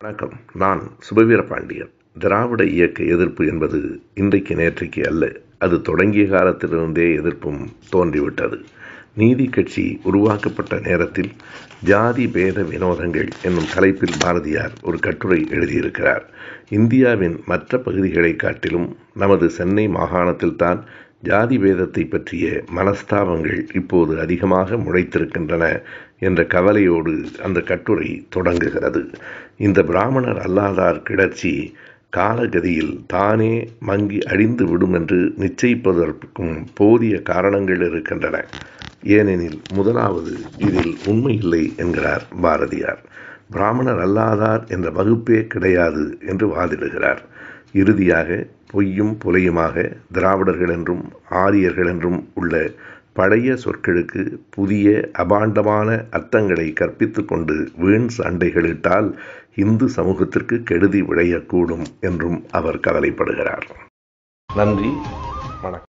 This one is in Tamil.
வணக்கம் நான் சுபவீர பாண்டியன் திராவிட இயக்க எதிர்ப்பு என்பது இன்றைக்கு நேற்றைக்கு அல்ல அது தொடங்கிய காலத்திலிருந்தே எதிர்ப்பும் தோன்றிவிட்டது நீதி கட்சி உருவாக்கப்பட்ட நேரத்தில் ஜாதி பேத வினோதங்கள் என்னும் தலைப்பில் பாரதியார் ஒரு கட்டுரை எழுதியிருக்கிறார் இந்தியாவின் மற்ற பகுதிகளை காட்டிலும் நமது சென்னை மாகாணத்தில்தான் ஜாதி பேதத்தை பற்றிய மனஸ்தாபங்கள் இப்போது அதிகமாக முளைத்திருக்கின்றன என்ற கவலையோடு அந்த கட்டுரை தொடங்குகிறது இந்த பிராமணர் அல்லாதார் கிளர்ச்சி காலகதியில் தானே மங்கி அழிந்து விடும் என்று நிச்சயிப்பதற்கும் போதிய காரணங்கள் இருக்கின்றன ஏனெனில் முதலாவது இதில் உண்மையில்லை என்கிறார் பாரதியார் பிராமணர் அல்லாதார் என்ற வகுப்பே கிடையாது என்று வாதிடுகிறார் இறுதியாக பொய்யும் புலையுமாக திராவிடர்கள் என்றும் ஆரியர்கள் என்றும் உள்ள பழைய சொற்களுக்கு புதிய அபாண்டமான அர்த்தங்களை கற்பித்து கொண்டு வீண் சண்டைகளிட்டால் இந்து சமூகத்திற்கு கெடுதி விளையக்கூடும் என்றும் அவர் கவலைப்படுகிறார் நன்றி வணக்கம்